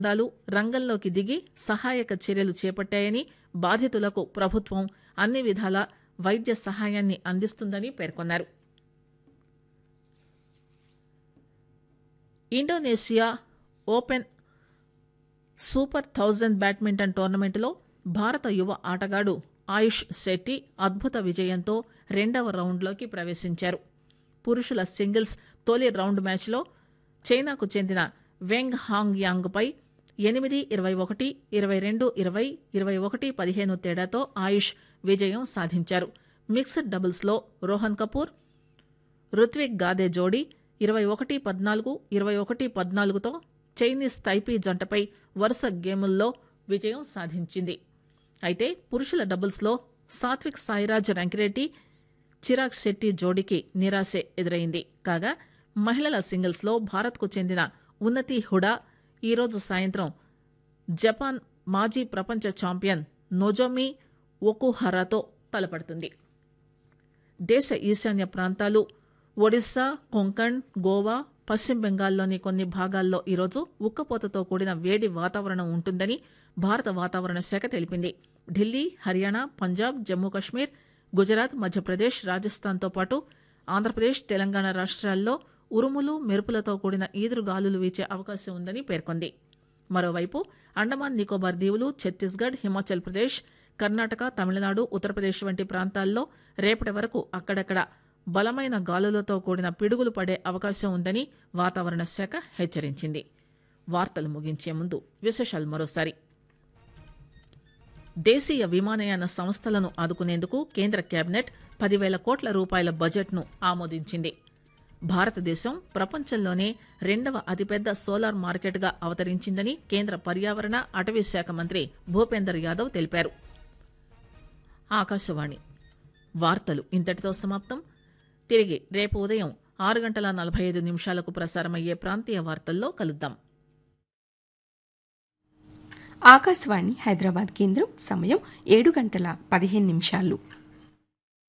బృందాలు రంగంలోకి దిగి సహాయక చర్యలు చేపట్టాయని బాధితులకు ప్రభుత్వం అన్ని విధాలా వైద్య సహాయాన్ని అందిస్తుందని పేర్కొన్నారు Indonesia open super thousand badminton టోర్నమెంట్లో భారత యువ ఆటగాడు ఆయుష్ శెట్టి అద్భుత విజయంతో రెండవ రౌండ్లోకి ప్రవేశించారు పురుషుల సింగిల్స్ తొలి రౌండ్ మ్యాచ్లో చైనాకు చెందిన వెంగ్ హాంగ్ యాంగ్పై ఎనిమిది ఇరవై ఒకటి ఇరవై రెండు ఇరవై ఇరవై ఒకటి పదిహేను తేడాతో ఆయుష్ విజయం సాధించారు మిక్స్డ్ డబుల్స్లో రోహన్ కపూర్ రుత్విక్ గాదే జోడీ ఇరవై ఒకటి పద్నాలుగు ఇరవై ఒకటి పద్నాలుగుతో చైనీస్ తైపీ జంటపై వరుస గేముల్లో విజయం సాధించింది అయితే పురుషుల డబుల్స్లో సాత్విక్ సాయిరాజ్ రంకిరెడ్డి చిరాగ్ శెట్టి జోడీకి నిరాశే ఎదురైంది కాగా మహిళల సింగిల్స్లో భారత్కు చెందిన ఉన్నతి హుడా ఈరోజు సాయంత్రం జపాన్ మాజీ ప్రపంచ ఛాంపియన్ నొజోమి ఒకుహరాతో తలపడుతుంది దేశ ఈశాన్య ప్రాంతాలు ఒడిశా కొంకణ్ గోవా పశ్చిమ బెంగాల్లోని కొన్ని భాగాల్లో ఈరోజు ఉక్కపోతతో కూడిన వేడి వాతావరణం ఉంటుందని భారత వాతావరణ శాఖ తెలిపింది ఢిల్లీ హర్యానా పంజాబ్ జమ్మూ కశ్మీర్ గుజరాత్ మధ్యప్రదేశ్ రాజస్థాన్తో పాటు ఆంధ్రప్రదేశ్ తెలంగాణ రాష్ట్రాల్లో ఉరుములు మెరుపులతో కూడిన ఈదురుగాలులు వీచే అవకాశం ఉందని పేర్కొంది మరోవైపు అండమాన్ నికోబార్ దీవులు ఛత్తీస్గఢ్ హిమాచల్ ప్రదేశ్ కర్ణాటక తమిళనాడు ఉత్తరప్రదేశ్ వంటి ప్రాంతాల్లో రేపటి వరకు అక్కడక్కడ బలమైన గాలులతో కూడిన పిడుగులు పడే అవకాశం ఉందని వాతావరణ శాఖ హెచ్చరించింది వార్తలు ముగించే ముందు విశేషాలు మరోసారి దేశీయ విమానయాన సంస్థలను ఆదుకునేందుకు కేంద్ర కేబినెట్ పదివేల కోట్ల రూపాయల బడ్జెట్ను ఆమోదించింది భారతదేశం ప్రపంచంలోనే రెండవ అతిపెద్ద సోలార్ మార్కెట్గా అవతరించిందని కేంద్ర పర్యావరణ అటవీ శాఖ మంత్రి భూపేందర్ యాదవ్ తెలిపారు ఆకాశవాణి వార్తలు ఇంతటితో సమాప్తం తిరిగి రేపు ఉదయం ఆరు గంటల నలభై ఐదు నిమిషాలకు ప్రసారమయ్యే ప్రాంతీయ వార్తల్లో కలుద్దాం ఆకాశవాణి హైదరాబాద్ కేంద్రం సమయం ఏడు గంటల పదిహేను నిమిషాలు